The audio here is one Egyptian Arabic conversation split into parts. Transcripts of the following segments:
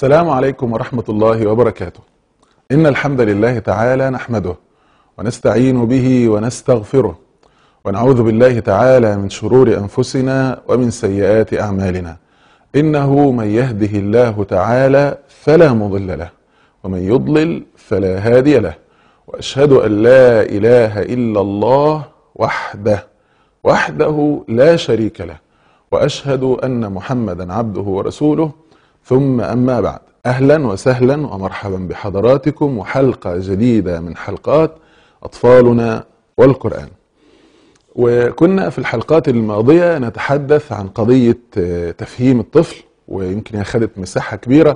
السلام عليكم ورحمة الله وبركاته. إن الحمد لله تعالى نحمده ونستعين به ونستغفره ونعوذ بالله تعالى من شرور أنفسنا ومن سيئات أعمالنا. إنه من يهده الله تعالى فلا مضل له ومن يضلل فلا هادي له وأشهد أن لا إله إلا الله وحده وحده لا شريك له وأشهد أن محمدا عبده ورسوله ثم أما بعد أهلا وسهلا ومرحبا بحضراتكم وحلقة جديدة من حلقات أطفالنا والقرآن وكنا في الحلقات الماضية نتحدث عن قضية تفهيم الطفل ويمكن هي خدت مساحة كبيرة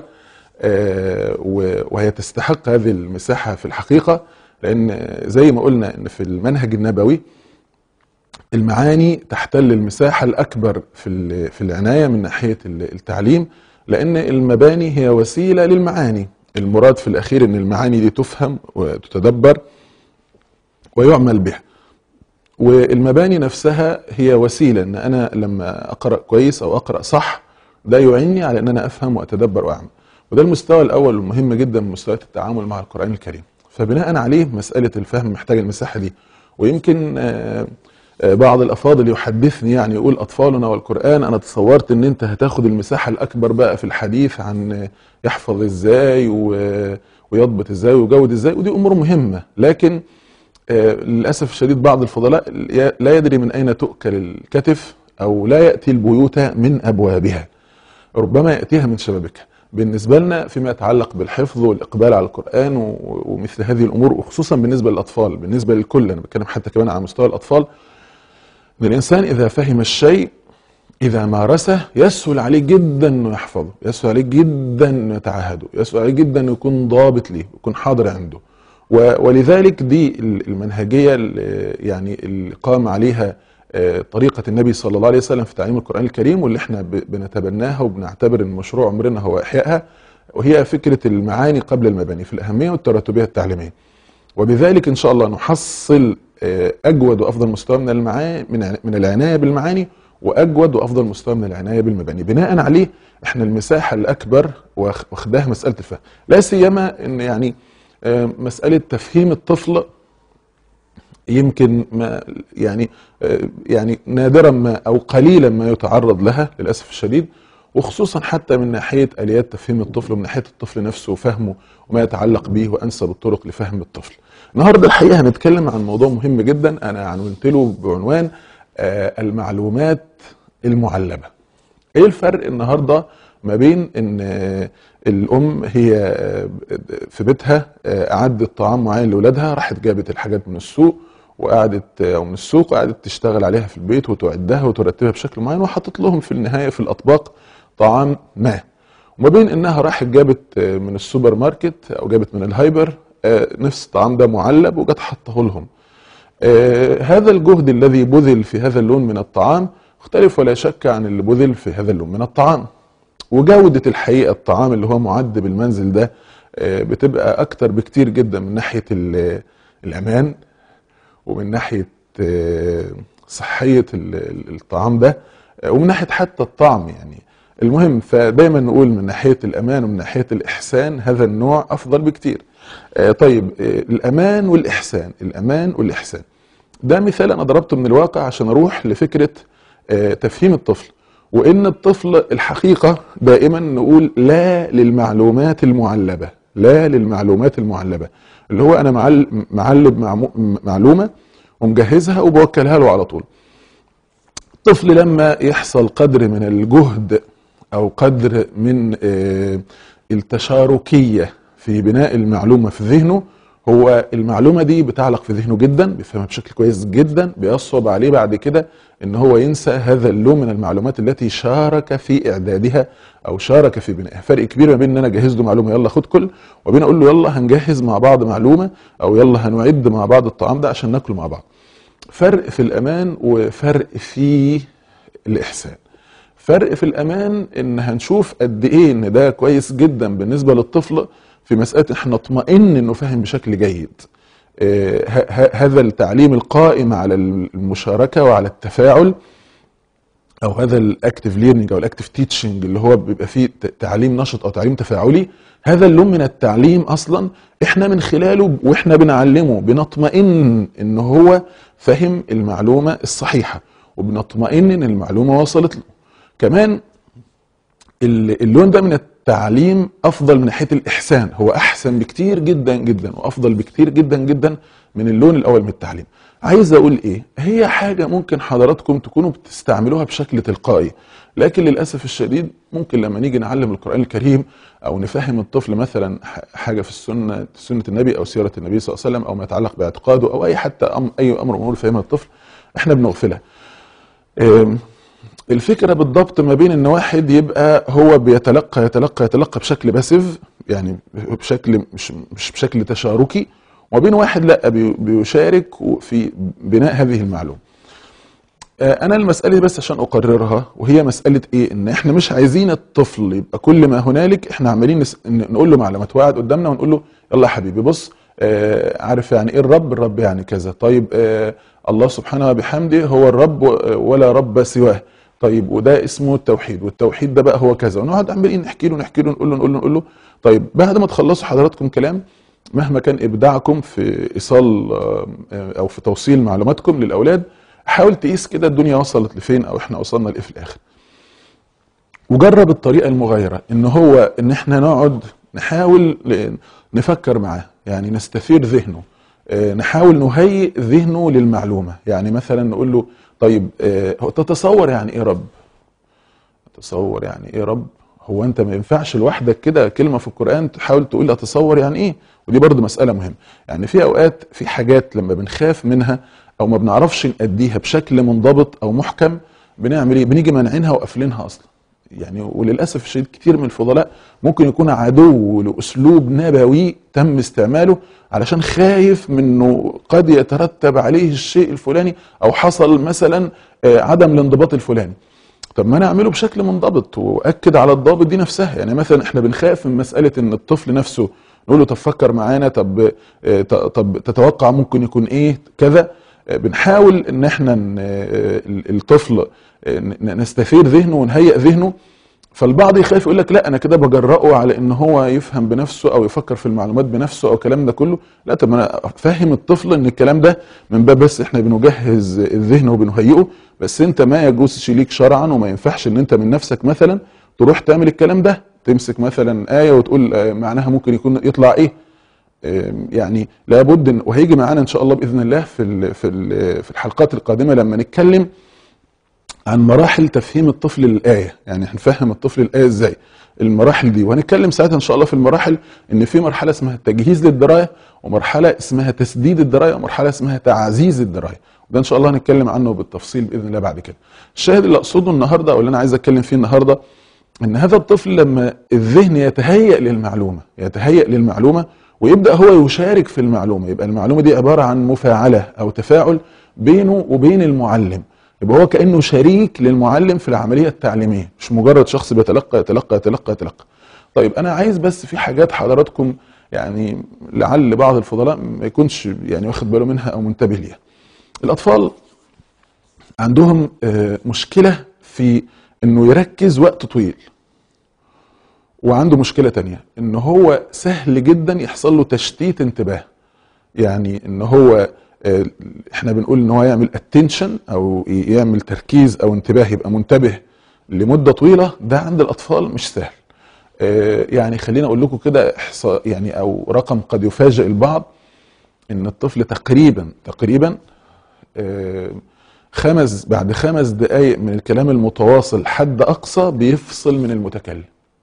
وهي تستحق هذه المساحة في الحقيقة لأن زي ما قلنا إن في المنهج النبوي المعاني تحتل المساحة الأكبر في في العناية من ناحية التعليم لأن المباني هي وسيلة للمعاني المراد في الأخير أن المعاني دي تفهم وتتدبر ويعمل بها والمباني نفسها هي وسيلة أن أنا لما أقرأ كويس أو أقرأ صح ده يعني على أن أنا أفهم وأتدبر وأعمل وده المستوى الأول المهم جدا من مستويات التعامل مع القرآن الكريم فبناء عليه مسألة الفهم محتاج المساحة دي ويمكن بعض الافاضل يحدثني يعني يقول اطفالنا والقران انا تصورت ان انت هتاخد المساحه الاكبر بقى في الحديث عن يحفظ ازاي ويضبط ازاي ويجود ازاي ودي امور مهمه لكن للاسف الشديد بعض الفضلاء لا يدري من اين تؤكل الكتف او لا ياتي البيوت من ابوابها ربما ياتيها من شبابكها بالنسبه لنا فيما يتعلق بالحفظ والاقبال على القران ومثل هذه الامور وخصوصا بالنسبه للاطفال بالنسبه للكل انا بتكلم حتى كمان على مستوى الاطفال ان الانسان اذا فهم الشيء اذا مارسه يسهل عليه جدا انه يحفظه يسهل عليه جدا انه يتعهده يسهل عليه جدا انه يكون ضابط ليه يكون حاضر عنده ولذلك دي المنهجيه اللي يعني اللي قام عليها طريقة النبي صلى الله عليه وسلم في تعليم القرآن الكريم واللي احنا بنتبناها وبنعتبر ان مشروع عمرنا هو احيائها وهي فكرة المعاني قبل المباني في الأهمية والتراتبية التعليمية وبذلك ان شاء الله نحصل اجود وافضل مستوى من المعاني من من العنايه بالمعاني واجود وافضل مستوى من العنايه بالمباني بناء عليه احنا المساحه الاكبر واخداها مساله الفهم لا سيما ان يعني مساله تفهيم الطفل يمكن ما يعني يعني نادرا ما او قليلا ما يتعرض لها للاسف الشديد وخصوصا حتى من ناحيه اليات تفهيم الطفل ومن ناحيه الطفل نفسه وفهمه وما يتعلق به وانسب الطرق لفهم الطفل. النهارده الحقيقه هنتكلم عن موضوع مهم جدا انا عنونت له بعنوان المعلومات المعلبه. ايه الفرق النهارده ما بين ان الام هي في بيتها اعدت طعام معين لاولادها راحت جابت الحاجات من السوق وقعدت او من السوق وقعدت تشتغل عليها في البيت وتعدها وترتبها بشكل معين وحطت لهم في النهايه في الاطباق طعام ما وما بين انها راحت جابت من السوبر ماركت او جابت من الهايبر نفس الطعام ده معلب وجت حطه لهم هذا الجهد الذي بذل في هذا اللون من الطعام مختلف ولا شك عن اللي بذل في هذا اللون من الطعام وجودة الحقيقة الطعام اللي هو معد بالمنزل ده بتبقى أكتر بكتير جدا من ناحية الأمان ومن ناحية صحية الطعام ده ومن ناحية حتى الطعم يعني المهم فدايما نقول من ناحية الأمان ومن ناحية الإحسان هذا النوع أفضل بكتير طيب الأمان والإحسان الأمان والإحسان ده مثال أنا ضربته من الواقع عشان أروح لفكرة تفهيم الطفل وإن الطفل الحقيقة دائما نقول لا للمعلومات المعلبة لا للمعلومات المعلبة اللي هو أنا معلب معلومة ومجهزها وبوكلها له على طول الطفل لما يحصل قدر من الجهد او قدر من التشاركيه في بناء المعلومه في ذهنه هو المعلومه دي بتعلق في ذهنه جدا بيفهمها بشكل كويس جدا بيصعب عليه بعد كده ان هو ينسى هذا اللون من المعلومات التي شارك في اعدادها او شارك في بنائها فرق كبير ما بين ان انا اجهز له معلومه يلا خد كل وبين اقول له يلا هنجهز مع بعض معلومه او يلا هنعد مع بعض الطعام ده عشان ناكله مع بعض فرق في الامان وفرق في الاحسان فرق في الامان ان هنشوف قد ايه ان ده كويس جدا بالنسبه للطفل في مساله احنا نطمئن انه فاهم بشكل جيد آه هذا التعليم القائم على المشاركه وعلى التفاعل او هذا الاكتف ليرنينج او الاكتف تيتشنج اللي هو بيبقى فيه ت- تعليم نشط او تعليم تفاعلي هذا اللون من التعليم اصلا احنا من خلاله واحنا بنعلمه بنطمئن ان هو فهم المعلومه الصحيحه وبنطمئن ان المعلومه وصلت له كمان ال- اللون ده من التعليم افضل من ناحيه الاحسان هو احسن بكتير جدا جدا وافضل بكتير جدا جدا من اللون الاول من التعليم عايز اقول ايه هي حاجه ممكن حضراتكم تكونوا بتستعملوها بشكل تلقائي لكن للاسف الشديد ممكن لما نيجي نعلم القران الكريم او نفهم الطفل مثلا ح- حاجه في السنه سنه النبي او سيره النبي صلى الله عليه وسلم او ما يتعلق باعتقاده او اي حتى أم اي امر امور فهمها الطفل احنا بنغفلها أم، الفكره بالضبط ما بين ان واحد يبقى هو بيتلقى يتلقى يتلقى بشكل باسيف يعني بشكل مش مش بشكل تشاركي وبين واحد لا بي- بيشارك في بناء هذه المعلومه. آه، انا المساله دي بس عشان اقررها وهي مساله ايه؟ ان احنا مش عايزين الطفل يبقى كل ما هنالك احنا عمالين نس- ن- نقول له معلومات وقاعد قدامنا ونقول له يلا يا حبيبي بص آه، عارف يعني ايه الرب؟ الرب يعني كذا، طيب آه، الله سبحانه وبحمده هو الرب و- ولا رب سواه. طيب وده اسمه التوحيد والتوحيد ده بقى هو كذا ونقعد عمالين نحكي له نحكي له نقول له نقول له نقول له طيب بعد ما تخلصوا حضراتكم كلام مهما كان ابداعكم في ايصال آه، او في توصيل معلوماتكم للاولاد حاول تقيس كده الدنيا وصلت لفين او احنا وصلنا لايه في الاخر وجرب الطريقه المغايره ان هو ان احنا نقعد نحاول ل- نفكر معاه يعني نستثير ذهنه آه، نحاول نهيئ ذهنه للمعلومه يعني مثلا نقول له طيب آه، هو تتصور يعني ايه رب تصور يعني ايه رب هو انت ما ينفعش لوحدك كده كلمه في القران تحاول تقول اتصور يعني ايه ودي برضو مساله مهمه يعني في اوقات في حاجات لما بنخاف منها او ما بنعرفش نأديها بشكل منضبط او محكم بنعمل ايه بنيجي مانعينها وقافلينها اصلا يعني وللاسف الشديد كتير من الفضلاء ممكن يكون عدو لاسلوب نبوي تم استعماله علشان خايف منه قد يترتب عليه الشيء الفلاني او حصل مثلا آه، عدم الانضباط الفلاني طب ما انا اعمله بشكل منضبط واكد على الضابط دي نفسها يعني مثلا احنا بنخاف من مساله ان الطفل نفسه نقول له طب فكر معانا طب آه، ط- طب تتوقع ممكن يكون ايه كذا آه، بنحاول ان احنا ن- آه، ال- الطفل آه، ن- نستثير ذهنه ونهيئ ذهنه فالبعض يخاف يقول لك لا انا كده بجرأه على ان هو يفهم بنفسه او يفكر في المعلومات بنفسه او الكلام ده كله لا طب ما انا افهم الطفل ان الكلام ده من باب بس احنا بنجهز الذهن وبنهيئه بس انت ما يجوزش ليك شرعا وما ينفعش ان انت من نفسك مثلا تروح تعمل الكلام ده تمسك مثلا آية وتقول آه، معناها ممكن يكون يطلع ايه آم، يعني لابد إن- وهيجي معانا ان شاء الله باذن الله في ال- في ال- في الحلقات القادمه لما نتكلم عن مراحل تفهيم الطفل للآية يعني هنفهم الطفل الآية ازاي المراحل دي وهنتكلم ساعتها ان شاء الله في المراحل ان في مرحلة اسمها التجهيز للدراية ومرحلة اسمها تسديد الدراية ومرحلة اسمها تعزيز الدراية وده ان شاء الله هنتكلم عنه بالتفصيل باذن الله بعد كده الشاهد اللي اقصده النهارده او اللي انا عايز اتكلم فيه النهارده ان هذا الطفل لما الذهن يتهيأ للمعلومة يتهيأ للمعلومة ويبدأ هو يشارك في المعلومة يبقى المعلومة دي عبارة عن مفاعلة او تفاعل بينه وبين المعلم يبقى هو كأنه شريك للمعلم في العملية التعليمية مش مجرد شخص بيتلقى يتلقى يتلقى يتلقى طيب انا عايز بس في حاجات حضراتكم يعني لعل بعض الفضلاء ما يكونش يعني واخد باله منها او منتبه ليها الاطفال عندهم آه، مشكلة في انه يركز وقت طويل وعنده مشكلة تانية ان هو سهل جدا يحصل له تشتيت انتباه يعني ان هو آه، احنا بنقول ان هو يعمل اتنشن او يعمل تركيز او انتباه يبقى منتبه لمدة طويلة ده عند الاطفال مش سهل آه، يعني خلينا اقول لكم كده احصاء يعني او رقم قد يفاجئ البعض ان الطفل تقريبا تقريبا آه، خمس بعد خمس دقائق من الكلام المتواصل حد اقصى بيفصل من المتكلم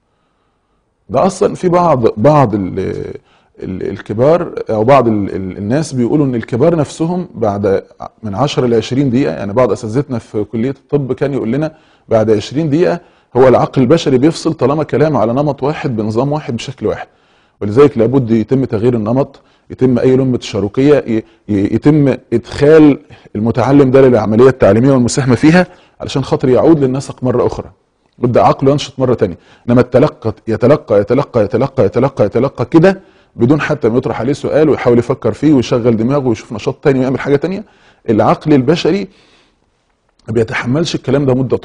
ده اصلا في بعض بعض ال ال الكبار او بعض ال ال الناس بيقولوا ان الكبار نفسهم بعد من 10 ل 20 دقيقه يعني بعض اساتذتنا في كليه الطب كان يقول لنا بعد 20 دقيقه هو العقل البشري بيفصل طالما كلام على نمط واحد بنظام واحد بشكل واحد ولذلك لابد يتم تغيير النمط يتم اي لون تشاركيه ي- ي- يتم ادخال المتعلم ده للعمليه التعليميه والمساهمه فيها علشان خاطر يعود للنسق مره اخرى يبدا عقله ينشط مره تانية انما التلقى يتلقى يتلقى يتلقى يتلقى يتلقى كده بدون حتى ما يطرح عليه سؤال ويحاول يفكر فيه ويشغل دماغه ويشوف نشاط تاني ويعمل حاجه تانية العقل البشري ما بيتحملش الكلام ده مده طويله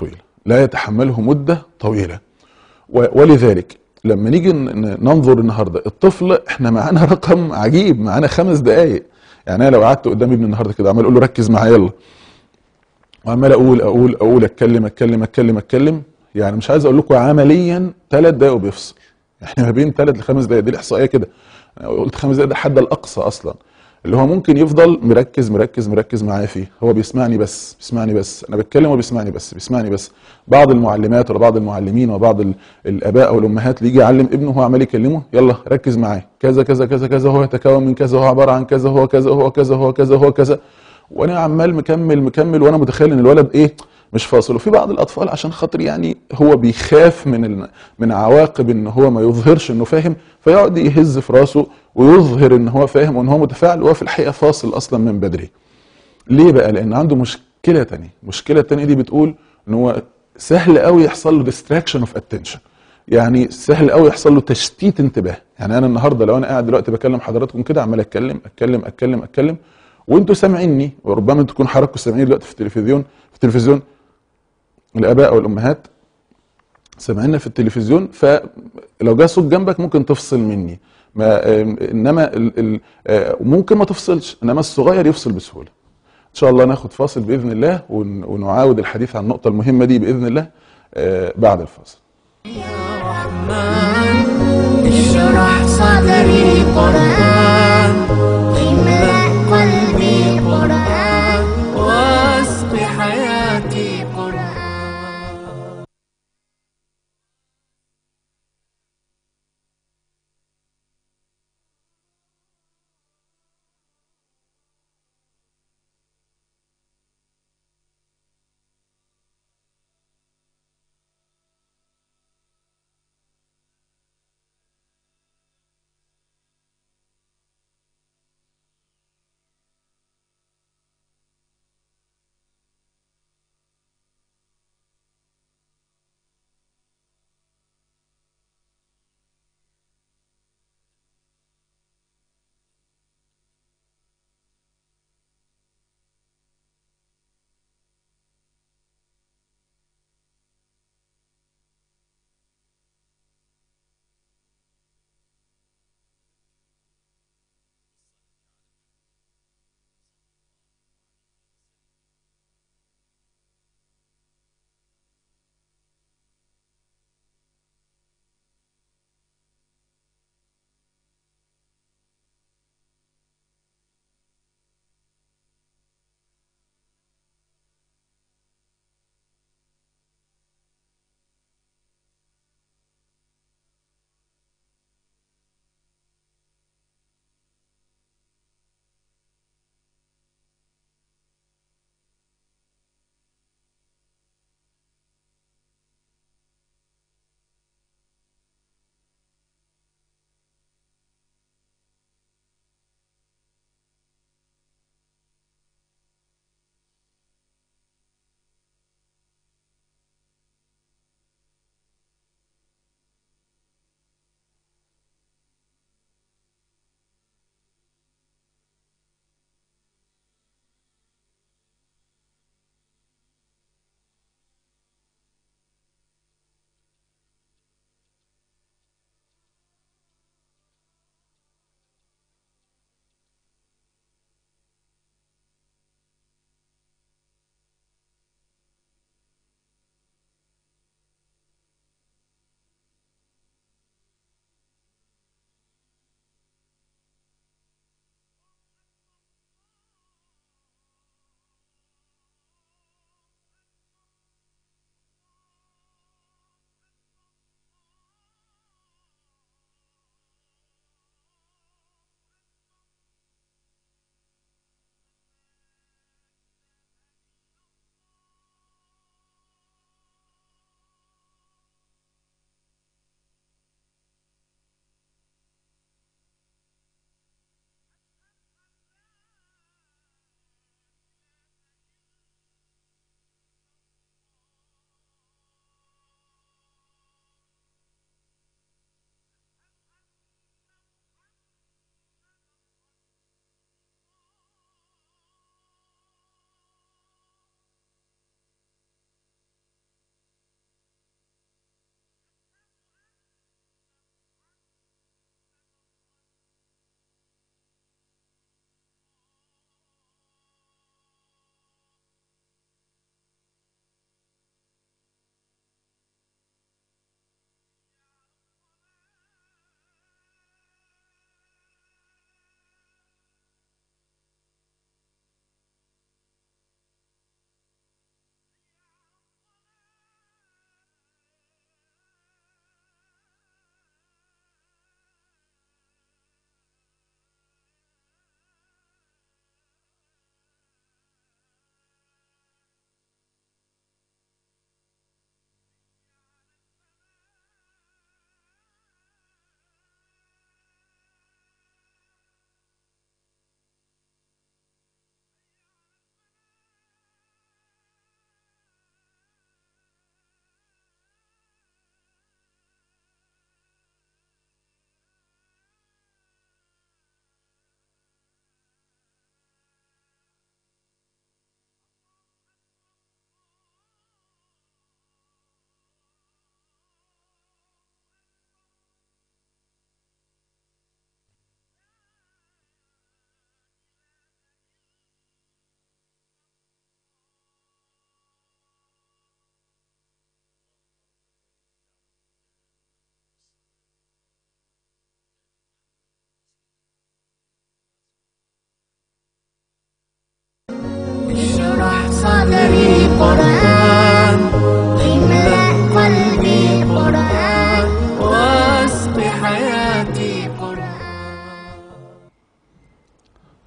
لا يتحمله مده طويله و- ولذلك لما نيجي ن- ننظر النهارده الطفل احنا معانا رقم عجيب معانا خمس دقائق يعني انا لو قعدت قدام ابني النهارده كده عمال اقول له ركز معايا يلا وعمال اقول اقول اقول اتكلم اتكلم اتكلم اتكلم يعني مش عايز اقول لكم عمليا ثلاث دقايق وبيفصل يعني ما بين ثلاث لخمس دقايق دي الاحصائيه كده أنا قلت خمس دقايق ده حد الاقصى اصلا اللي هو ممكن يفضل مركز مركز مركز معايا فيه هو بيسمعني بس بيسمعني بس انا بتكلم وبيسمعني بس بيسمعني بس بعض المعلمات ولا بعض المعلمين وبعض ال- الاباء او الامهات اللي يجي يعلم ابنه وهو عمال يكلمه يلا ركز معايا كذا كذا كذا كذا هو يتكون من كذا هو عباره عن كذا هو كذا هو كذا هو كذا هو كذا وانا عمال مكمل مكمل وانا متخيل ان الولد ايه مش فاصل وفي بعض الاطفال عشان خاطر يعني هو بيخاف من ال... من عواقب ان هو ما يظهرش انه فاهم فيقعد يهز في راسه ويظهر ان هو فاهم وان هو متفاعل وهو في الحقيقه فاصل اصلا من بدري ليه بقى لان عنده مشكله تانية المشكله التانية دي بتقول ان هو سهل قوي يحصل له distraction of attention يعني سهل قوي يحصل له تشتيت انتباه يعني انا النهارده لو انا قاعد دلوقتي بكلم حضراتكم كده عمال اتكلم اتكلم اتكلم اتكلم وانتوا سامعيني وربما انتوا تكونوا حضراتكم سامعيني دلوقتي في التلفزيون في التلفزيون الاباء او الامهات سامعيننا في التلفزيون فلو جه صوت جنبك ممكن تفصل مني ما آم، انما ال ال آه، ممكن ما تفصلش انما الصغير يفصل بسهوله ان شاء الله ناخد فاصل باذن الله ون- ونعاود الحديث عن النقطه المهمه دي باذن الله آه، بعد الفاصل اشرح صدري قرآن املأ قلبي قرآن واسق حياتي قرآن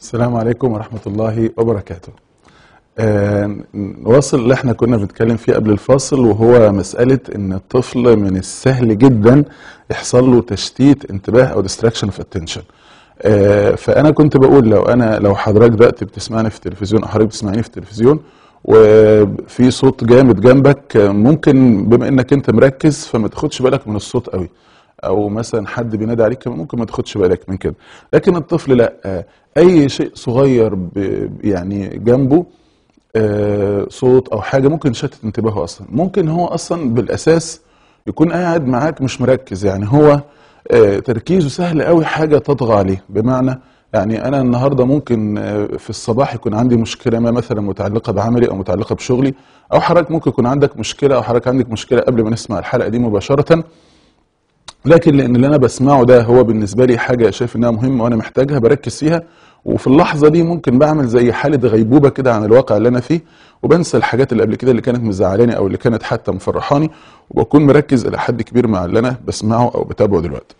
السلام عليكم ورحمة الله وبركاته آه، نواصل اللي احنا كنا بنتكلم فيه قبل الفاصل وهو مسألة ان الطفل من السهل جدا يحصل له تشتيت انتباه او distraction of attention آه، فانا كنت بقول لو انا لو حضرتك دلوقتي بتسمعني في التلفزيون او حضرتك بتسمعني في التلفزيون وفي صوت جامد جنبك آه، ممكن بما انك انت مركز فما تاخدش بالك من الصوت قوي او مثلا حد بينادي عليك كمان ممكن ما تاخدش بالك من كده لكن الطفل لا آه، اي شيء صغير ب- يعني جنبه آه، صوت او حاجه ممكن يشتت انتباهه اصلا ممكن هو اصلا بالاساس يكون قاعد معاك مش مركز يعني هو آه، تركيزه سهل قوي حاجه تطغى عليه بمعنى يعني انا النهارده ممكن آه، في الصباح يكون عندي مشكله ما مثلا متعلقه بعملي او متعلقه بشغلي او حضرتك ممكن يكون عندك مشكله او حضرتك عندك مشكله قبل ما نسمع الحلقه دي مباشره لكن لان اللي انا بسمعه ده هو بالنسبه لي حاجه شايف انها مهمه وانا محتاجها بركز فيها وفي اللحظه دي ممكن بعمل زي حاله غيبوبه كده عن الواقع اللي انا فيه وبنسى الحاجات اللي قبل كده اللي كانت مزعلاني او اللي كانت حتى مفرحاني وبكون مركز الى حد كبير مع اللي انا بسمعه او بتابعه دلوقتي.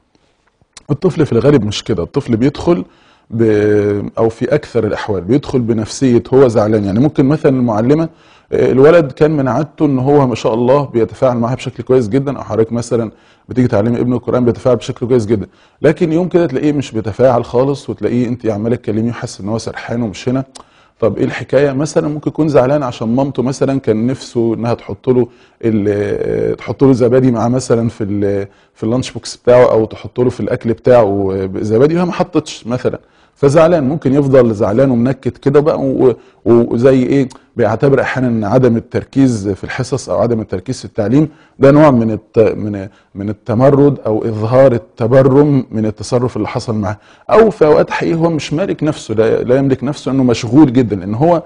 الطفل في الغالب مش كده الطفل بيدخل ب... او في اكثر الاحوال بيدخل بنفسيه هو زعلان يعني ممكن مثلا المعلمه آه، الولد كان من عادته ان هو ما شاء الله بيتفاعل معاها بشكل كويس جدا او حضرتك مثلا بتيجي تعلمي ابنك القران بيتفاعل بشكل كويس جدا لكن يوم كده تلاقيه مش بيتفاعل خالص وتلاقيه انت عماله تكلميه وحاسس ان هو سرحان ومش هنا طب ايه الحكايه مثلا ممكن يكون زعلان عشان مامته مثلا كان نفسه انها تحط له ال- تحط له زبادي معاه مثلا في ال- في اللانش بوكس بتاعه او تحط له في الاكل بتاعه زبادي وهي ما حطتش مثلا فزعلان ممكن يفضل زعلان ومنكد كده بقى و- وزي ايه بيعتبر احيانا ان عدم التركيز في الحصص او عدم التركيز في التعليم ده نوع من الت من من التمرد او اظهار التبرم من التصرف اللي حصل معاه او في اوقات حقيقي هو مش مالك نفسه لا, لا يملك نفسه انه مشغول جدا لان هو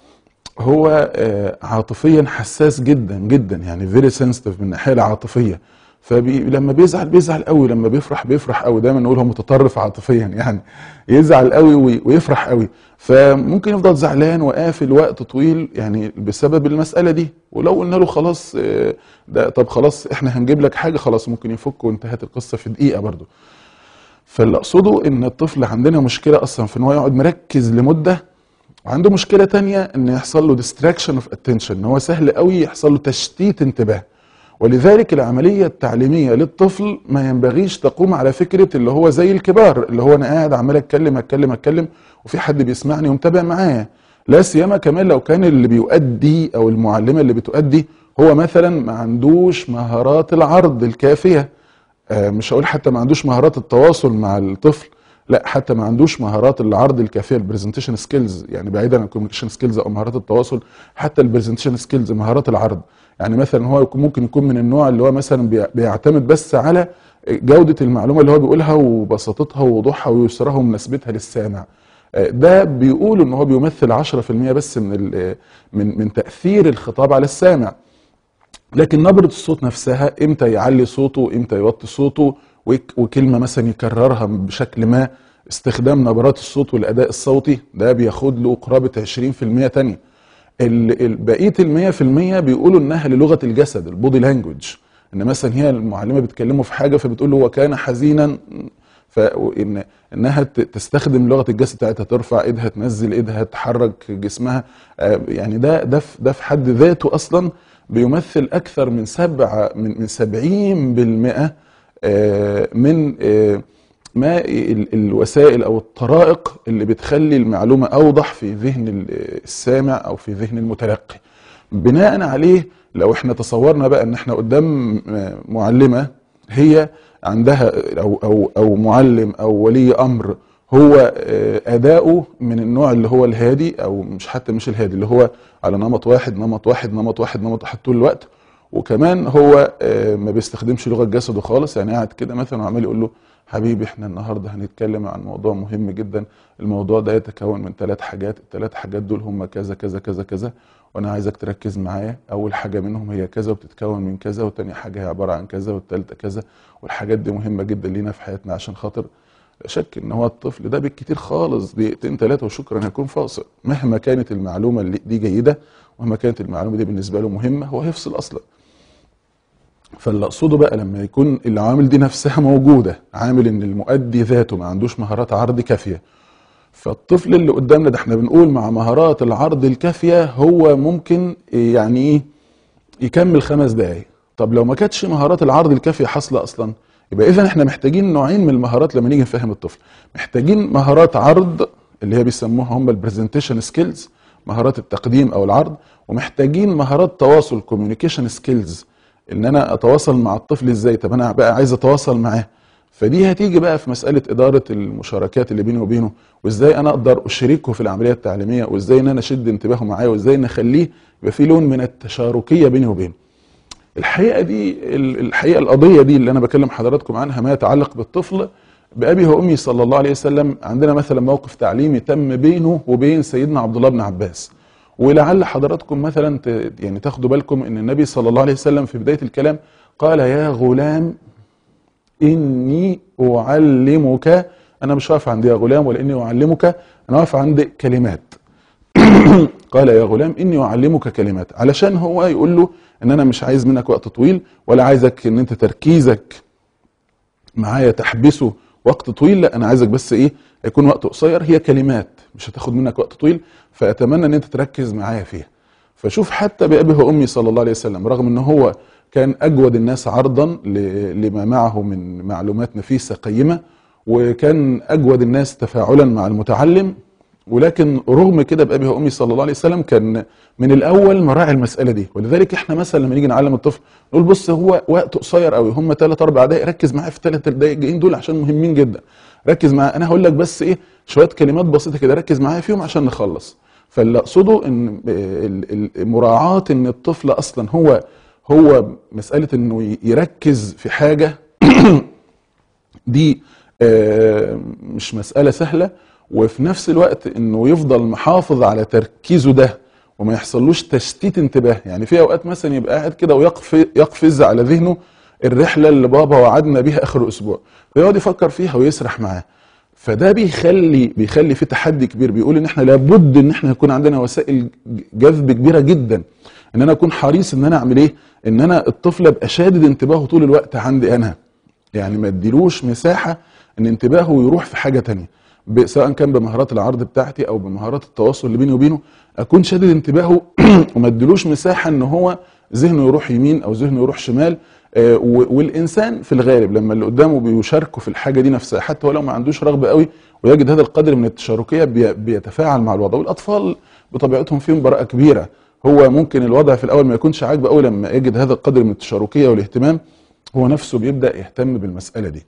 هو آه، عاطفيا حساس جدا جدا يعني فيري سنسيتيف من الناحيه العاطفيه فلما بيزعل بيزعل قوي لما بيفرح بيفرح قوي دايما نقول هو متطرف عاطفيا يعني يزعل قوي وي- ويفرح قوي فممكن يفضل زعلان وقافل وقت طويل يعني بسبب المساله دي ولو قلنا له خلاص آه، ده طب خلاص احنا هنجيب لك حاجه خلاص ممكن يفك وانتهت القصه في دقيقه برضو فاللي اقصده ان الطفل عندنا مشكله اصلا في ان هو يقعد مركز لمده وعنده مشكله تانية ان يحصل له distraction of attention ان هو سهل قوي يحصل له تشتيت انتباه ولذلك العمليه التعليميه للطفل ما ينبغيش تقوم على فكره اللي هو زي الكبار اللي هو انا قاعد عمال اتكلم اتكلم اتكلم وفي حد بيسمعني ومتابع معايا لا سيما كمان لو كان اللي بيؤدي او المعلمه اللي بتؤدي هو مثلا ما عندوش مهارات العرض الكافيه آه، مش هقول حتى ما عندوش مهارات التواصل مع الطفل لا حتى ما عندوش مهارات العرض الكافيه البرزنتيشن سكيلز يعني بعيدا عن الكوميونيكيشن سكيلز او مهارات التواصل حتى البرزنتيشن سكيلز مهارات العرض يعني مثلا هو يكون ممكن يكون من النوع اللي هو مثلا بي- بيعتمد بس على جوده المعلومه اللي هو بيقولها وبساطتها ووضوحها ويسرها ومناسبتها للسامع آه، ده بيقول ان هو بيمثل 10% بس من ال- من من تاثير الخطاب على السامع لكن نبرة الصوت نفسها امتى يعلي صوته امتى يوطي صوته وك- وكلمة مثلا يكررها بشكل ما استخدام نبرات الصوت والأداء الصوتي ده بياخد له قرابة 20% تانية ال- ال- بقية المية في المية بيقولوا انها للغة الجسد البودي لانجوج ان مثلا هي المعلمة بتكلمه في حاجة فبتقول له وكان حزينا فإن انها ت- تستخدم لغه الجسد بتاعتها ترفع ايدها تنزل ايدها تحرك جسمها آه، يعني ده ده في- ده في حد ذاته اصلا بيمثل اكثر من سبعة من من 70% آه، من آه، ما ال- الوسائل او الطرائق اللي بتخلي المعلومه اوضح في ذهن ال- السامع او في ذهن المتلقي بناء عليه لو احنا تصورنا بقى ان احنا قدام آه، معلمه هي عندها او او او معلم او ولي امر هو آه، اداؤه من النوع اللي هو الهادي او مش حتى مش الهادي اللي هو على نمط واحد نمط واحد نمط واحد نمط واحد طول الوقت وكمان هو آه، ما بيستخدمش لغه جسده خالص يعني قاعد كده مثلا وعمال يقول له حبيبي احنا النهارده هنتكلم عن موضوع مهم جدا الموضوع ده يتكون من ثلاث حاجات الثلاث حاجات دول هم كذا كذا كذا كذا وانا عايزك تركز معايا اول حاجه منهم هي كذا وبتتكون من كذا والتانية حاجه هي عباره عن كذا والتالتة كذا والحاجات دي مهمه جدا لينا في حياتنا عشان خاطر لا شك ان هو الطفل ده بالكتير خالص دقيقتين ثلاثه وشكرا هيكون فاصل مهما كانت المعلومه اللي دي جيده ومهما كانت المعلومه دي بالنسبه له مهمه هو هيفصل اصلا فاللي اقصده بقى لما يكون العوامل دي نفسها موجوده عامل ان المؤدي ذاته ما عندوش مهارات عرض كافيه فالطفل اللي قدامنا ده احنا بنقول مع مهارات العرض الكافيه هو ممكن يعني ايه يكمل خمس دقايق طب لو ما كانتش مهارات العرض الكافيه حاصله اصلا يبقى اذا احنا محتاجين نوعين من المهارات لما نيجي نفهم الطفل محتاجين مهارات عرض اللي هي بيسموها هم البرزنتيشن سكيلز مهارات التقديم او العرض ومحتاجين مهارات تواصل كوميونيكيشن سكيلز ان انا اتواصل مع الطفل ازاي طب انا بقى عايز اتواصل معاه فدي هتيجي بقى في مساله اداره المشاركات اللي بيني وبينه وازاي انا اقدر اشركه في العمليه التعليميه وازاي ان انا اشد انتباهه معايا وازاي ان اخليه يبقى في لون من التشاركيه بيني وبينه الحقيقه دي الحقيقه القضيه دي اللي انا بكلم حضراتكم عنها ما يتعلق بالطفل بابي وامي صلى الله عليه وسلم عندنا مثلا موقف تعليمي تم بينه وبين سيدنا عبد الله بن عباس ولعل حضراتكم مثلا ت- يعني تاخدوا بالكم ان النبي صلى الله عليه وسلم في بدايه الكلام قال يا غلام اني اعلمك انا مش واقف عند يا غلام ولا اني اعلمك انا واقف عند كلمات قال يا غلام اني اعلمك كلمات علشان هو يقول له ان انا مش عايز منك وقت طويل ولا عايزك ان انت تركيزك معايا تحبسه وقت طويل لا انا عايزك بس ايه هيكون وقت قصير هي كلمات مش هتاخد منك وقت طويل فاتمنى ان انت تركز معايا فيها فشوف حتى بابي وامي صلى الله عليه وسلم رغم ان هو كان اجود الناس عرضا ل- لما معه من معلومات نفيسه قيمه وكان اجود الناس تفاعلا مع المتعلم ولكن رغم كده بابي وامي صلى الله عليه وسلم كان من الاول مراعي المساله دي ولذلك احنا مثلا لما نيجي نعلم الطفل نقول بص هو وقت قصير قوي هم 3 4 دقائق ركز معايا في الثلاث دقائق الجايين دول عشان مهمين جدا ركز معايا انا هقول لك بس ايه شويه كلمات بسيطه كده ركز معايا فيهم عشان نخلص فاللي اقصده ان ال- ال- مراعاه ان الطفل اصلا هو هو مساله انه ي- يركز في حاجه دي آه، مش مسألة سهلة وفي نفس الوقت انه يفضل محافظ على تركيزه ده وما يحصلوش تشتيت انتباه يعني في اوقات مثلا يبقى قاعد كده ويقفز يقفز على ذهنه الرحلة اللي بابا وعدنا بيها اخر اسبوع فيقعد يفكر فيها ويسرح معاه فده بيخلي بيخلي في تحدي كبير بيقول ان احنا لابد ان احنا يكون عندنا وسائل جذب كبيره جدا ان انا اكون حريص ان انا اعمل ايه ان انا الطفل ابقى شادد انتباهه طول الوقت عندي انا يعني ما اديلوش مساحه ان انتباهه يروح في حاجه تانية ب- سواء كان بمهارات العرض بتاعتي او بمهارات التواصل اللي بيني وبينه اكون شادد انتباهه وما اديلوش مساحه ان هو ذهنه يروح يمين او ذهنه يروح شمال آه، و- والانسان في الغالب لما اللي قدامه بيشاركه في الحاجه دي نفسها حتى ولو ما عندوش رغبه قوي ويجد هذا القدر من التشاركيه بي- بيتفاعل مع الوضع والاطفال بطبيعتهم فيهم براءه كبيره هو ممكن الوضع في الاول ما يكونش عاجبه قوي لما يجد هذا القدر من التشاركيه والاهتمام هو نفسه بيبدا يهتم بالمساله دي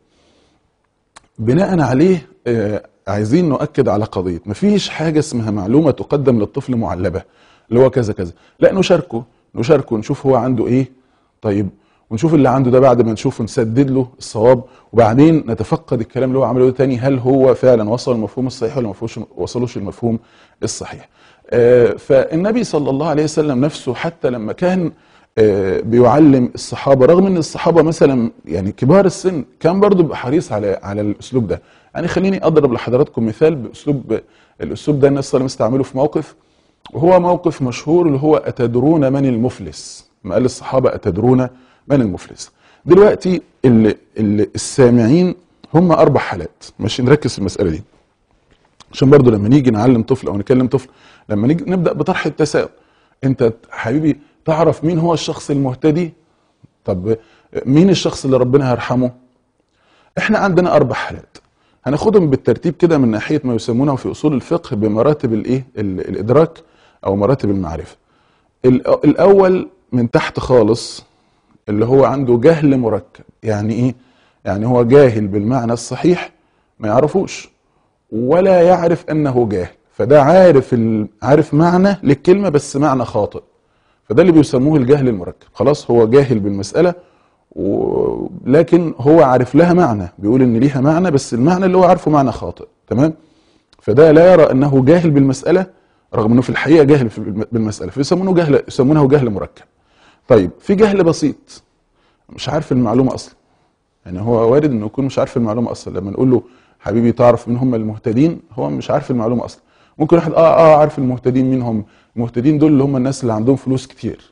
بناء عليه آه، عايزين نؤكد على قضيه مفيش حاجه اسمها معلومه تقدم للطفل معلبه اللي هو كذا كذا لا نشاركه نشاركه نشوف هو عنده ايه طيب ونشوف اللي عنده ده بعد ما نشوفه نسدد له الصواب وبعدين نتفقد الكلام اللي هو عمله ده تاني هل هو فعلا وصل المفهوم الصحيح ولا ما وصلوش- وصلوش المفهوم الصحيح آه، فالنبي صلى الله عليه وسلم نفسه حتى لما كان آه، بيعلم الصحابه رغم ان الصحابه مثلا يعني كبار السن كان برضو بيبقى حريص على على الاسلوب ده يعني خليني اضرب لحضراتكم مثال باسلوب الاسلوب ده الناي صلى الله عليه وسلم استعمله في موقف وهو موقف مشهور اللي هو اتدرون من المفلس ما قال الصحابه اتدرون من المفلس دلوقتي ال ال السامعين هم اربع حالات ماشي نركز في المساله دي عشان برضو لما نيجي نعلم طفل او نكلم طفل لما نيجي نبدا بطرح التساؤل انت حبيبي تعرف مين هو الشخص المهتدي طب مين الشخص اللي ربنا هيرحمه احنا عندنا اربع حالات هناخدهم بالترتيب كده من ناحيه ما يسمونه في اصول الفقه بمراتب الايه ال- الادراك او مراتب المعرفه ال- الاول من تحت خالص اللي هو عنده جهل مركب يعني ايه يعني هو جاهل بالمعنى الصحيح ما يعرفوش ولا يعرف انه جاهل فده عارف ال... عارف معنى للكلمه بس معنى خاطئ فده اللي بيسموه الجهل المركب خلاص هو جاهل بالمساله و... لكن هو عارف لها معنى بيقول ان ليها معنى بس المعنى اللي هو عارفه معنى خاطئ تمام فده لا يرى انه جاهل بالمساله رغم انه في الحقيقه جاهل في الم- بالمساله فيسمونه جهل يسمونه جهل مركب طيب في جهل بسيط مش عارف المعلومه اصلا يعني هو وارد انه يكون مش عارف المعلومه اصلا لما نقول له حبيبي تعرف مين هم المهتدين هو مش عارف المعلومه اصلا ممكن واحد اه اه عارف المهتدين مين هم المهتدين دول اللي هم الناس اللي عندهم فلوس كتير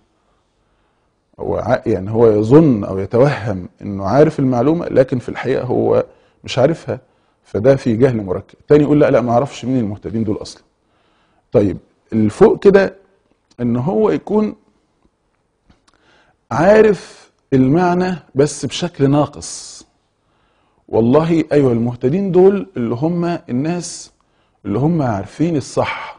هو ع- يعني هو يظن او يتوهم انه عارف المعلومه لكن في الحقيقه هو مش عارفها فده في جهل مركب التاني يقول لا لا ما اعرفش مين المهتدين دول اصلا طيب الفوق كده ان هو يكون عارف المعنى بس بشكل ناقص والله ايوه المهتدين دول اللي هم الناس اللي هم عارفين الصح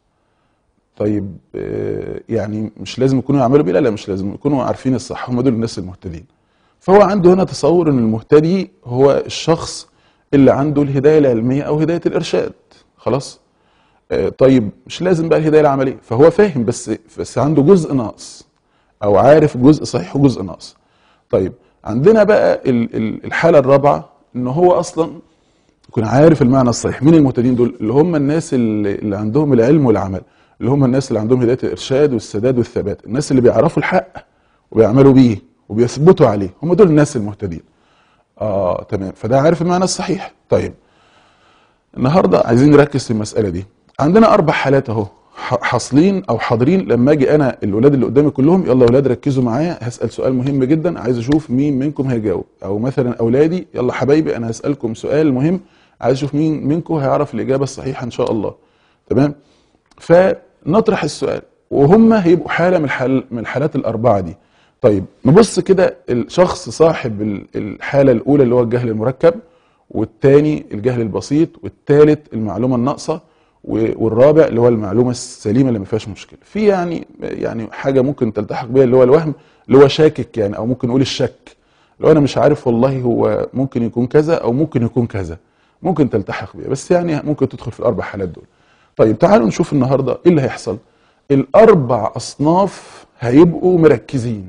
طيب آه، يعني مش لازم يكونوا يعملوا بيه لا لا مش لازم يكونوا عارفين الصح هم دول الناس المهتدين فهو عنده هنا تصور ان المهتدي هو الشخص اللي عنده الهدايه العلميه او هدايه الارشاد خلاص آه، طيب مش لازم بقى الهدايه العمليه فهو فاهم بس بس عنده جزء ناقص او عارف جزء صحيح وجزء ناقص طيب عندنا بقى ال- ال- الحاله الرابعه ان هو اصلا يكون عارف المعنى الصحيح مين المهتدين دول اللي هم الناس اللي, اللي عندهم العلم والعمل اللي هم الناس اللي عندهم هدايه الارشاد والسداد والثبات الناس اللي بيعرفوا الحق وبيعملوا بيه وبيثبتوا عليه هم دول الناس المهتدين اه تمام فده عارف المعنى الصحيح طيب النهارده عايزين نركز في المساله دي عندنا اربع حالات اهو ح- حاصلين او حاضرين لما اجي انا الاولاد اللي قدامي كلهم يلا اولاد ركزوا معايا هسال سؤال مهم جدا عايز اشوف مين منكم هيجاوب او مثلا اولادي يلا حبايبي انا هسالكم سؤال مهم عايز اشوف مين منكم هيعرف الاجابه الصحيحه ان شاء الله تمام فنطرح السؤال وهم هيبقوا حاله من الحال من الحالات الاربعه دي طيب نبص كده الشخص صاحب ال- الحاله الاولى اللي هو الجهل المركب والتاني الجهل البسيط والتالت المعلومه الناقصه و- والرابع اللي هو المعلومه السليمه اللي ما فيهاش مشكله في يعني يعني حاجه ممكن تلتحق بيها اللي هو الوهم اللي هو شاكك يعني او ممكن نقول الشك لو انا مش عارف والله هو ممكن يكون كذا او ممكن يكون كذا ممكن تلتحق بيها بس يعني ممكن تدخل في الاربع حالات دول طيب تعالوا نشوف النهارده ايه اللي هيحصل الاربع اصناف هيبقوا مركزين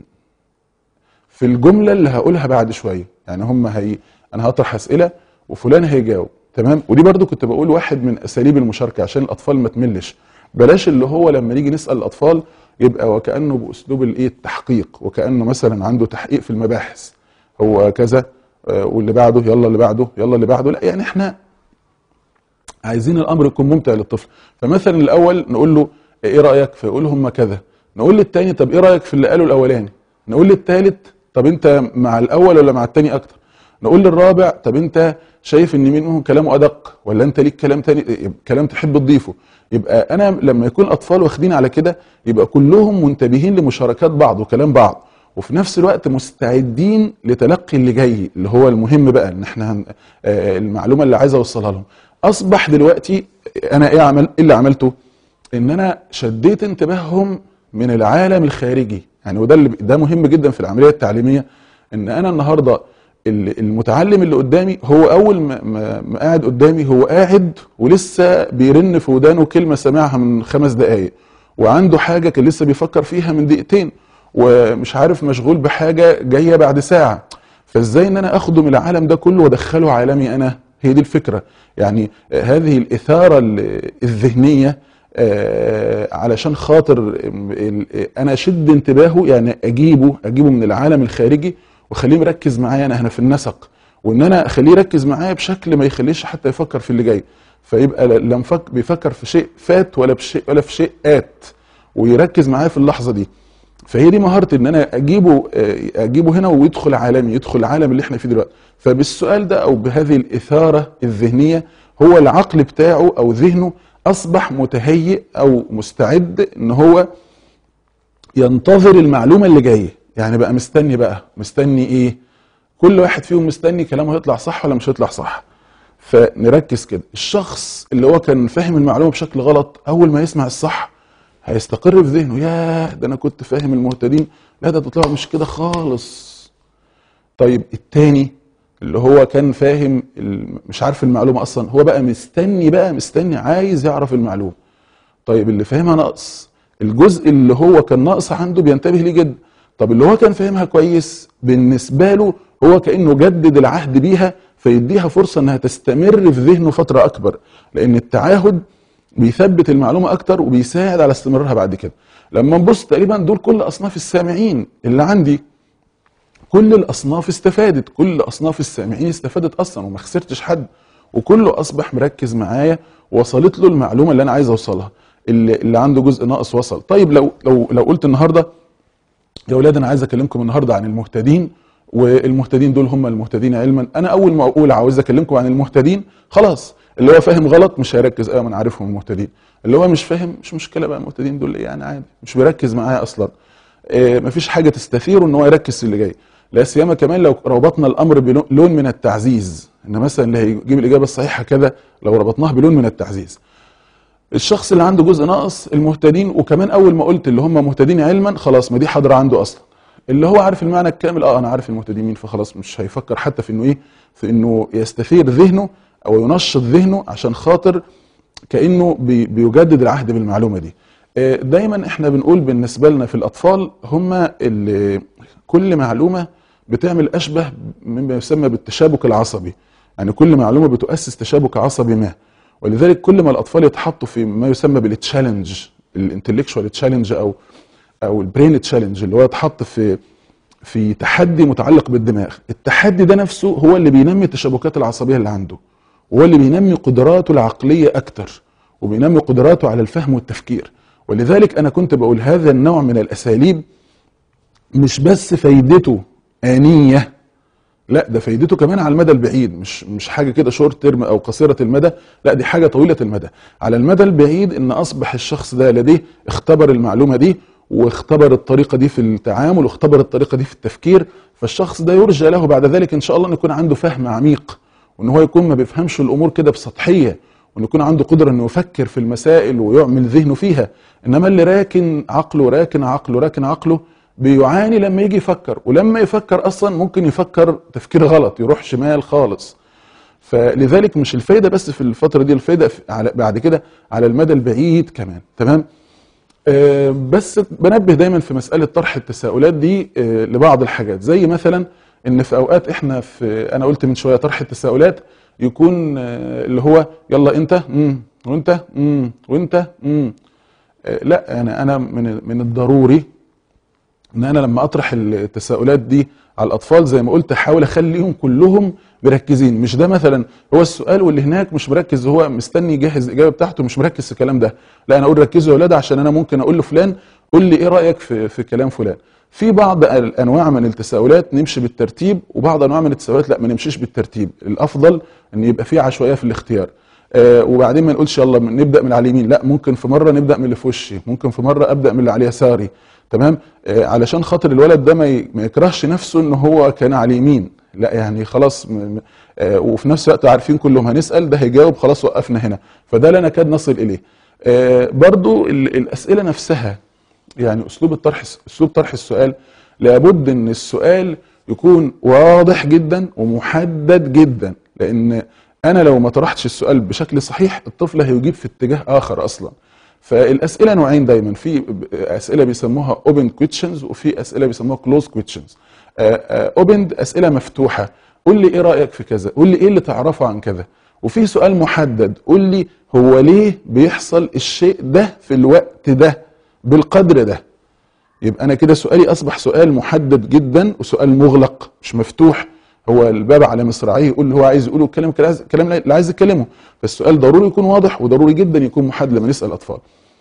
في الجمله اللي هقولها بعد شويه يعني هم هي انا هطرح اسئله وفلان هيجاوب تمام ودي برضو كنت بقول واحد من اساليب المشاركه عشان الاطفال ما تملش بلاش اللي هو لما نيجي نسال الاطفال يبقى وكانه باسلوب الايه التحقيق وكانه مثلا عنده تحقيق في المباحث هو كذا آه، واللي بعده يلا اللي بعده يلا اللي بعده لا يعني احنا عايزين الامر يكون ممتع للطفل فمثلا الاول نقول له ايه رايك فيقول هم كذا نقول للتاني طب ايه رايك في اللي قاله الاولاني نقول للتالت طب انت مع الاول ولا مع التاني اكتر نقول للرابع طب انت شايف ان مين منهم كلامه ادق ولا انت ليك كلام تاني كلام تحب تضيفه يبقى انا لما يكون اطفال واخدين على كده يبقى كلهم منتبهين لمشاركات بعض وكلام بعض وفي نفس الوقت مستعدين لتلقي اللي جاي اللي هو المهم بقى ان احنا هن... آه، المعلومه اللي عايز اوصلها لهم اصبح دلوقتي انا ايه عمل ايه اللي عملته ان انا شديت انتباههم من العالم الخارجي يعني وده اللي ده مهم جدا في العمليه التعليميه ان انا النهارده ال- المتعلم اللي قدامي هو اول ما, ما, ما قاعد قدامي هو قاعد ولسه بيرن في ودانه كلمه سمعها من خمس دقائق وعنده حاجه كان لسه بيفكر فيها من دقيقتين ومش عارف مشغول بحاجه جايه بعد ساعه فازاي ان انا اخده من العالم ده كله وادخله عالمي انا هي دي الفكره يعني آه، هذه الاثاره ال- الذهنيه آه، علشان خاطر ال- ال- انا اشد انتباهه يعني اجيبه اجيبه من العالم الخارجي واخليه مركز معايا انا هنا في النسق وان انا اخليه يركز معايا بشكل ما يخليش حتى يفكر في اللي جاي فيبقى لا لا مفك بيفكر في شيء فات ولا بشيء ولا في شيء ات ويركز معايا في اللحظه دي فهي دي مهارتي ان انا اجيبه آه، اجيبه هنا ويدخل عالمي يدخل العالم اللي احنا فيه دلوقتي فبالسؤال ده او بهذه الاثاره الذهنيه هو العقل بتاعه او ذهنه اصبح متهيئ او مستعد ان هو ينتظر المعلومه اللي جايه يعني بقى مستني بقى مستني ايه كل واحد فيهم مستني كلامه هيطلع صح ولا مش هيطلع صح فنركز كده الشخص اللي هو كان فاهم المعلومه بشكل غلط اول ما يسمع الصح هيستقر في ذهنه ياه ده انا كنت فاهم المهتدين لا ده طلع مش كده خالص طيب التاني اللي هو كان فاهم ال- مش عارف المعلومه اصلا هو بقى مستني بقى مستني عايز يعرف المعلومه طيب اللي فاهمها ناقص الجزء اللي هو كان ناقص عنده بينتبه ليه جدا طب اللي هو كان فاهمها كويس بالنسبه له هو كانه جدد العهد بيها فيديها فرصه انها تستمر في ذهنه فتره اكبر لان التعاهد بيثبت المعلومه اكتر وبيساعد على استمرارها بعد كده لما نبص تقريبا دول كل اصناف السامعين اللي عندي كل الاصناف استفادت كل اصناف السامعين استفادت اصلا وما خسرتش حد وكله اصبح مركز معايا وصلت له المعلومه اللي انا عايز اوصلها اللي, اللي عنده جزء ناقص وصل طيب لو لو لو قلت النهارده يا اولاد انا عايز اكلمكم النهارده عن المهتدين والمهتدين دول هم المهتدين علما انا اول ما اقول عاوز اكلمكم عن المهتدين خلاص اللي هو فاهم غلط مش هيركز ايوه انا عارفهم المهتدين اللي هو مش فاهم مش مشكله بقى المهتدين دول ايه يعني عادي مش بيركز معايا اصلا آه، مفيش حاجه تستثيره ان هو يركز في اللي جاي لا سيما كمان لو ربطنا الامر بلون من التعزيز ان مثلا اللي هيجيب الاجابه الصحيحه كذا لو ربطناها بلون من التعزيز الشخص اللي عنده جزء ناقص المهتدين وكمان اول ما قلت اللي هم مهتدين علما خلاص ما دي حاضره عنده اصلا اللي هو عارف المعنى الكامل اه انا عارف المهتدين مين فخلاص مش هيفكر حتى في انه ايه في انه يستثير ذهنه او ينشط ذهنه عشان خاطر كانه بي بيجدد العهد بالمعلومه دي آه، دايما احنا بنقول بالنسبه لنا في الاطفال هم اللي كل معلومه بتعمل اشبه مما يسمى بالتشابك العصبي يعني كل معلومه بتؤسس تشابك عصبي ما ولذلك كل ما الاطفال يتحطوا في ما يسمى بالتشالنج الانتلكشوال تشالنج او او البرين تشالنج اللي هو يتحط في في تحدي متعلق بالدماغ التحدي ده نفسه هو اللي بينمي التشابكات العصبيه اللي عنده وهو اللي بينمي قدراته العقليه اكتر وبينمي قدراته على الفهم والتفكير ولذلك انا كنت بقول هذا النوع من الاساليب مش بس فايدته آنية لا ده فايدته كمان على المدى البعيد مش مش حاجه كده شورت ترم او قصيره المدى لا دي حاجه طويله المدى على المدى البعيد ان اصبح الشخص ده لديه اختبر المعلومه دي واختبر الطريقه دي في التعامل واختبر الطريقه دي في التفكير فالشخص ده يرجى له بعد ذلك ان شاء الله ان يكون عنده فهم عميق وان هو يكون ما بيفهمش الامور كده بسطحيه وان يكون عنده قدره انه يفكر في المسائل ويعمل ذهنه فيها انما اللي راكن عقله راكن عقله راكن عقله بيعاني لما يجي يفكر ولما يفكر اصلا ممكن يفكر تفكير غلط يروح شمال خالص فلذلك مش الفايده بس في الفتره دي الفايده في- على بعد كده على المدى البعيد كمان تمام آه، بس بنبه دايما في مساله طرح التساؤلات دي آه، لبعض الحاجات زي مثلا ان في اوقات احنا في انا قلت من شويه طرح التساؤلات يكون آه، اللي هو يلا انت امم وانت امم وانت امم آه، لا انا انا من من الضروري ان انا لما اطرح التساؤلات دي على الاطفال زي ما قلت احاول اخليهم كلهم مركزين مش ده مثلا هو السؤال واللي هناك مش مركز هو مستني يجهز الاجابه بتاعته مش مركز في الكلام ده لا انا اقول ركزوا يا اولاد عشان انا ممكن اقول لفلان قول لي ايه رايك في في كلام فلان في بعض الانواع من التساؤلات نمشي بالترتيب وبعض انواع من التساؤلات لا ما نمشيش بالترتيب الافضل ان يبقى في عشوائيه في الاختيار آه وبعدين ما نقولش يلا نبدا من على اليمين لا ممكن في مره نبدا من اللي في وشي ممكن في مره ابدا من اللي على يساري تمام آه علشان خاطر الولد ده ما ي- ما يكرهش نفسه ان هو كان على اليمين لا يعني خلاص م- م- آه وفي نفس الوقت عارفين كلهم هنسال ده هيجاوب خلاص وقفنا هنا فده لا نكاد نصل اليه آه برضو ال- الاسئله نفسها يعني اسلوب الطرح اسلوب طرح السؤال لابد ان السؤال يكون واضح جدا ومحدد جدا لان انا لو ما طرحتش السؤال بشكل صحيح الطفل هيجيب في اتجاه اخر اصلا فالاسئله نوعين دايما في ب- اسئله بيسموها اوبن كويشنز وفي اسئله بيسموها كلوز كويشنز اوبن اسئله مفتوحه قول لي ايه رايك في كذا قول لي ايه اللي تعرفه عن كذا وفي سؤال محدد قول لي هو ليه بيحصل الشيء ده في الوقت ده بالقدر ده يبقى انا كده سؤالي اصبح سؤال محدد جدا وسؤال مغلق مش مفتوح هو الباب على مصراعيه يقول اللي هو عايز يقوله الكلام الكلام اللي عايز يتكلمه فالسؤال ضروري يكون واضح وضروري جدا يكون محدد لما نسال الاطفال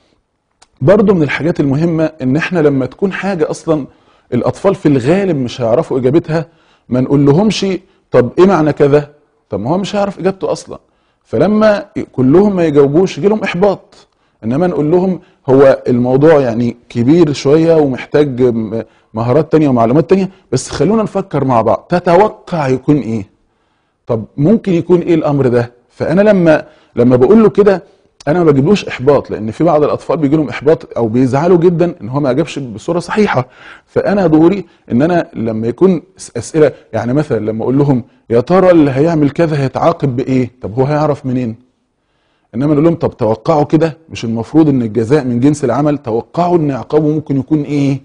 برضو من الحاجات المهمة ان احنا لما تكون حاجة اصلا الاطفال في الغالب مش هيعرفوا اجابتها ما نقول لهمش طب ايه معنى كذا طب ما هو مش هيعرف اجابته اصلا فلما كلهم ما يجاوبوش يجي لهم احباط انما نقول لهم هو الموضوع يعني كبير شوية ومحتاج م- مهارات تانية ومعلومات تانية بس خلونا نفكر مع بعض تتوقع يكون ايه طب ممكن يكون ايه الامر ده فانا لما لما بقول له كده انا ما بجيبلوش احباط لان في بعض الاطفال بيجي لهم احباط او بيزعلوا جدا ان هو ما اجابش بصوره صحيحه فانا دوري ان انا لما يكون س- اسئله يعني مثلا لما اقول لهم يا ترى اللي هيعمل كذا هيتعاقب بايه طب هو هيعرف منين انما نقول لهم طب توقعوا كده مش المفروض ان الجزاء من جنس العمل توقعوا ان عقابه ممكن يكون ايه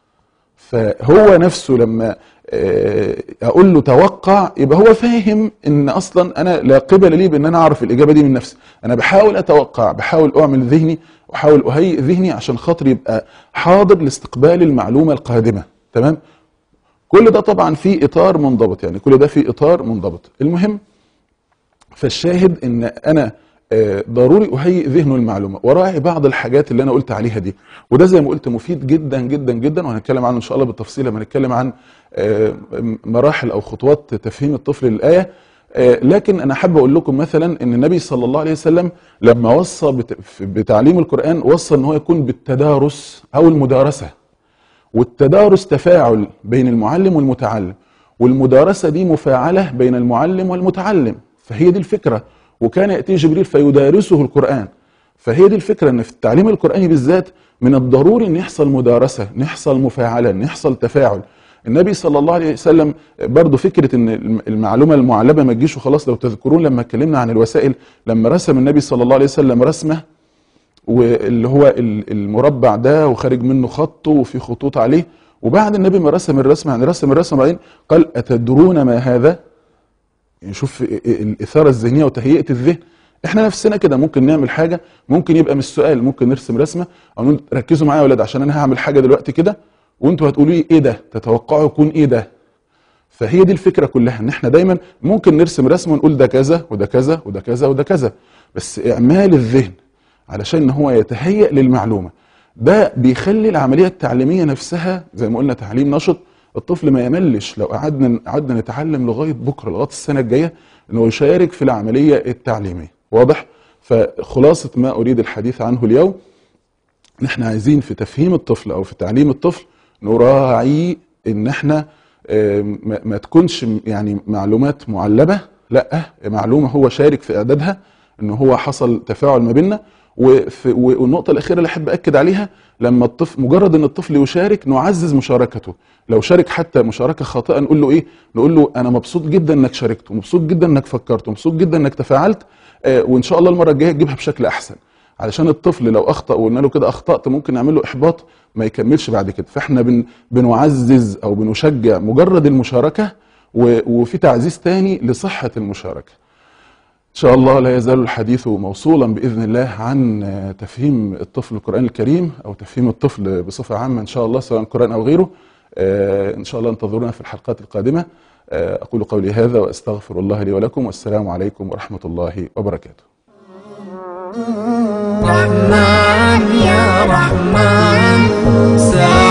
فهو نفسه لما آه، اقول له توقع يبقى هو فاهم ان اصلا انا لا قبل لي بان انا اعرف الاجابه دي من نفسي انا بحاول اتوقع بحاول اعمل ذهني واحاول اهيئ ذهني عشان خاطر يبقى حاضر لاستقبال المعلومه القادمه تمام كل ده طبعا في اطار منضبط يعني كل ده في اطار منضبط المهم فالشاهد ان انا آه، ضروري اهيئ ذهنه المعلومه وراعي بعض الحاجات اللي انا قلت عليها دي وده زي ما قلت مفيد جدا جدا جدا وهنتكلم عنه ان شاء الله بالتفصيل لما نتكلم عن آه، مراحل او خطوات تفهيم الطفل للايه آه، لكن انا حابب اقول لكم مثلا ان النبي صلى الله عليه وسلم لما وصى بت- بتعليم القران وصى ان هو يكون بالتدارس او المدارسه والتدارس تفاعل بين المعلم والمتعلم والمدارسة دي مفاعلة بين المعلم والمتعلم فهي دي الفكرة وكان يأتي جبريل فيدارسه القرآن فهي دي الفكرة ان في التعليم القرآني بالذات من الضروري ان يحصل مدارسة ان يحصل مفاعلة ان يحصل تفاعل النبي صلى الله عليه وسلم برضو فكرة ان المعلومة المعلبة ما تجيش وخلاص لو تذكرون لما اتكلمنا عن الوسائل لما رسم النبي صلى الله عليه وسلم رسمة واللي هو ال- المربع ده وخارج منه خط وفي خطوط عليه وبعد النبي ما رسم الرسمه يعني رسم الرسمه بعدين قال اتدرون ما هذا؟ يعني شوف الاثاره الذهنيه وتهيئه الذهن احنا نفسنا كده ممكن نعمل حاجه ممكن يبقى مش سؤال ممكن نرسم رسمه او نقول ركزوا معايا يا ولاد عشان انا هعمل حاجه دلوقتي كده وانتوا هتقولوا لي ايه ده؟ تتوقعوا يكون ايه ده؟ فهي دي الفكره كلها ان احنا دايما ممكن نرسم رسم ونقول ده كذا وده كذا وده كذا وده كذا بس اعمال الذهن علشان ان هو يتهيأ للمعلومه ده بيخلي العمليه التعليميه نفسها زي ما قلنا تعليم نشط الطفل ما يملش لو قعدنا قعدنا نتعلم لغايه بكره لغايه السنه الجايه انه يشارك في العمليه التعليميه واضح فخلاصه ما اريد الحديث عنه اليوم ان احنا عايزين في تفهيم الطفل او في تعليم الطفل نراعي ان احنا آه، ما ما تكونش م- يعني معلومات معلبه لا معلومه هو شارك في اعدادها ان هو حصل تفاعل ما بيننا وفي- والنقطه الاخيره اللي احب اكد عليها لما الطفل مجرد ان الطفل يشارك نعزز مشاركته لو شارك حتى مشاركه خاطئه نقول له ايه نقول له انا مبسوط جدا انك شاركت ومبسوط جدا انك فكرت ومبسوط جدا انك تفاعلت آه، وان شاء الله المره الجايه تجيبها بشكل احسن علشان الطفل لو اخطا وقلنا له كده اخطات ممكن نعمل له احباط ما يكملش بعد كده فاحنا بن بنعزز او بنشجع مجرد المشاركه و- وفي تعزيز تاني لصحه المشاركه ان شاء الله لا يزال الحديث موصولا باذن الله عن آه، تفهيم الطفل القران الكريم او تفهيم الطفل بصفه عامه ان شاء الله سواء القران او غيره آه، ان شاء الله انتظرونا في الحلقات القادمه آه، اقول قولي هذا واستغفر الله لي ولكم والسلام عليكم ورحمه الله وبركاته رحمن يا رحمن سلام